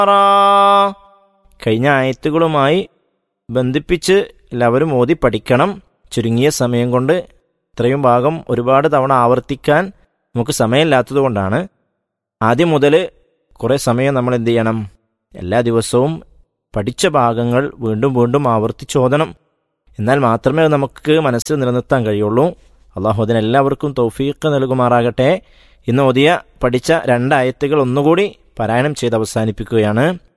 കഴിഞ്ഞ ആയത്തുകളുമായി ബന്ധിപ്പിച്ച് എല്ലാവരും ഓതി പഠിക്കണം ചുരുങ്ങിയ സമയം കൊണ്ട് ഇത്രയും ഭാഗം ഒരുപാട് തവണ ആവർത്തിക്കാൻ നമുക്ക് സമയമില്ലാത്തത് കൊണ്ടാണ് ആദ്യം മുതൽ കുറേ സമയം നമ്മൾ എന്ത് ചെയ്യണം എല്ലാ ദിവസവും പഠിച്ച ഭാഗങ്ങൾ വീണ്ടും വീണ്ടും ആവർത്തിച്ച് ഓതണം എന്നാൽ മാത്രമേ അത് നമുക്ക് മനസ്സിൽ നിലനിർത്താൻ കഴിയുള്ളൂ അള്ളാഹു അതിനെല്ലാവർക്കും തൗഫീഖ് നൽകുമാറാകട്ടെ ഇന്ന് ഓതിയ പഠിച്ച രണ്ടായത്തുകൾ ഒന്നുകൂടി പാരായണം ചെയ്ത് അവസാനിപ്പിക്കുകയാണ്